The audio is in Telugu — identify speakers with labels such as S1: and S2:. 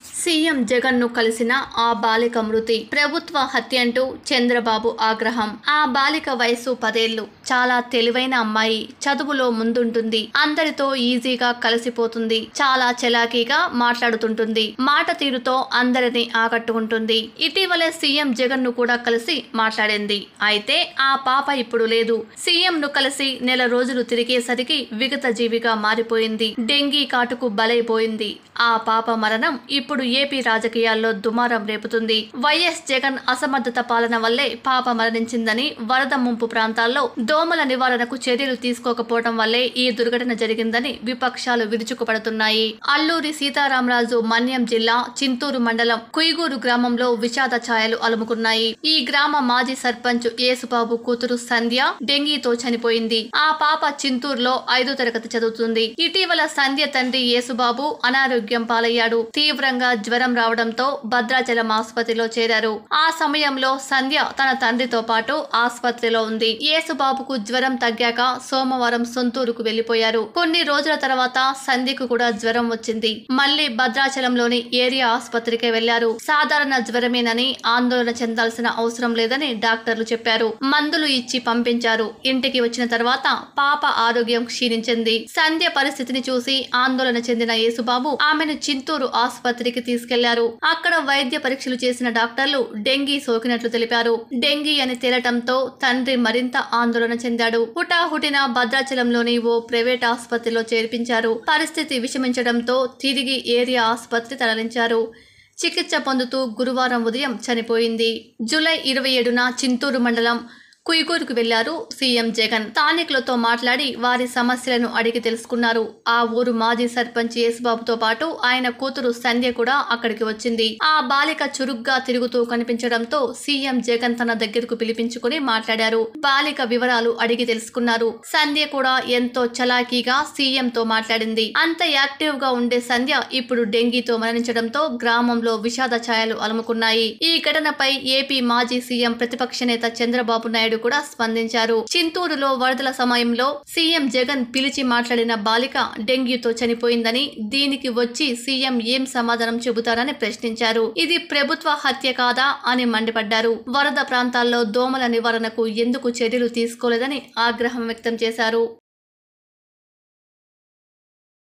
S1: సీఎం జగన్ ను కలిసిన ఆ బాలిక మృతి ప్రభుత్వ హత్య అంటూ చంద్రబాబు ఆగ్రహం ఆ బాలిక వయసు పదేళ్లు చాలా తెలివైన అమ్మాయి చదువులో ముందుంటుంది అందరితో ఈజీగా కలిసిపోతుంది చాలా చలాకీగా మాట్లాడుతుంటుంది మాట తీరుతో అందరిని ఆకట్టుకుంటుంది ఇటీవలే సీఎం జగన్ ను కూడా కలిసి మాట్లాడింది అయితే ఆ పాప ఇప్పుడు లేదు సీఎం ను కలిసి నెల రోజులు తిరిగేసరికి విగత జీవిగా మారిపోయింది డెంగీ కాటుకు బలైపోయింది ఆ పాప మరణం ఇప్పుడు ఏపీ రాజకీయాల్లో దుమారం రేపుతుంది వైఎస్ జగన్ అసమర్థత పాలన వల్లే పాప మరణించిందని వరద ముంపు ప్రాంతాల్లో దోమల నివారణకు చర్యలు తీసుకోకపోవడం వల్లే ఈ దుర్ఘటన జరిగిందని విపక్షాలు విరుచుకుపడుతున్నాయి అల్లూరి సీతారామరాజు మన్యం జిల్లా చింతూరు మండలం కుయిగూరు గ్రామంలో విషాద ఛాయలు అలుముకున్నాయి ఈ గ్రామ మాజీ సర్పంచ్ యేసుబాబు కూతురు సంధ్య డెంగీతో చనిపోయింది ఆ పాప చింతూరులో ఐదో తరగతి చదువుతుంది ఇటీవల సంధ్య తండ్రి యేసుబాబు అనారోగ్యం పాలయ్యాడు తీవ్రంగా జ్వరం రావడంతో భద్రాచలం ఆసుపత్రిలో చేరారు ఆ సమయంలో సంధ్య తన తండ్రితో పాటు ఆసుపత్రిలో ఉంది యేసుబాబుకు జ్వరం తగ్గాక సోమవారం సొంతూరుకు వెళ్లిపోయారు కొన్ని రోజుల తర్వాత సంధ్యకు కూడా జ్వరం వచ్చింది మళ్లీ భద్రాచలంలోని ఏరియా ఆసుపత్రికి వెళ్లారు సాధారణ జ్వరమేనని ఆందోళన చెందాల్సిన అవసరం లేదని డాక్టర్లు చెప్పారు మందులు ఇచ్చి పంపించారు ఇంటికి వచ్చిన తర్వాత పాప ఆరోగ్యం క్షీణించింది సంధ్య పరిస్థితిని చూసి ఆందోళన చెందిన యేసుబాబు ఆమెను చింతూరు ఆసుపత్రికి తీసుకెళ్లారు అక్కడ వైద్య పరీక్షలు చేసిన డాక్టర్లు డెంగీ సోకినట్లు తెలిపారు డెంగీ అని తేలటంతో తండ్రి మరింత ఆందోళన చెందాడు హుటాహుటిన భద్రాచలంలోని ఓ ప్రైవేట్ ఆసుపత్రిలో చేర్పించారు పరిస్థితి విషమించడంతో తిరిగి ఏరియా ఆసుపత్రి తరలించారు చికిత్స పొందుతూ గురువారం ఉదయం చనిపోయింది జూలై ఇరవై ఏడున చింతూరు మండలం కుయిగూరుకు వెళ్లారు సీఎం జగన్ స్థానికులతో మాట్లాడి వారి సమస్యలను అడిగి తెలుసుకున్నారు ఆ ఊరు మాజీ సర్పంచ్ యేసుబాబుతో పాటు ఆయన కూతురు సంధ్య కూడా అక్కడికి వచ్చింది ఆ బాలిక చురుగ్గా తిరుగుతూ కనిపించడంతో సీఎం జగన్ తన దగ్గరకు పిలిపించుకుని మాట్లాడారు బాలిక వివరాలు అడిగి తెలుసుకున్నారు సంధ్య కూడా ఎంతో చలాకీగా సీఎంతో మాట్లాడింది అంత యాక్టివ్ గా ఉండే సంధ్య ఇప్పుడు డెంగీతో మరణించడంతో గ్రామంలో విషాద ఛాయలు అలుముకున్నాయి ఈ ఘటనపై ఏపీ మాజీ సీఎం ప్రతిపక్ష నేత చంద్రబాబు నాయుడు కూడా స్పందించారు చింతూరులో వరదల సమయంలో సీఎం జగన్ పిలిచి మాట్లాడిన బాలిక డెంగ్యూతో చనిపోయిందని దీనికి వచ్చి సీఎం ఏం సమాధానం చెబుతారని ప్రశ్నించారు ఇది ప్రభుత్వ హత్య కాదా అని మండిపడ్డారు వరద ప్రాంతాల్లో దోమల నివారణకు ఎందుకు చర్యలు తీసుకోలేదని ఆగ్రహం వ్యక్తం చేశారు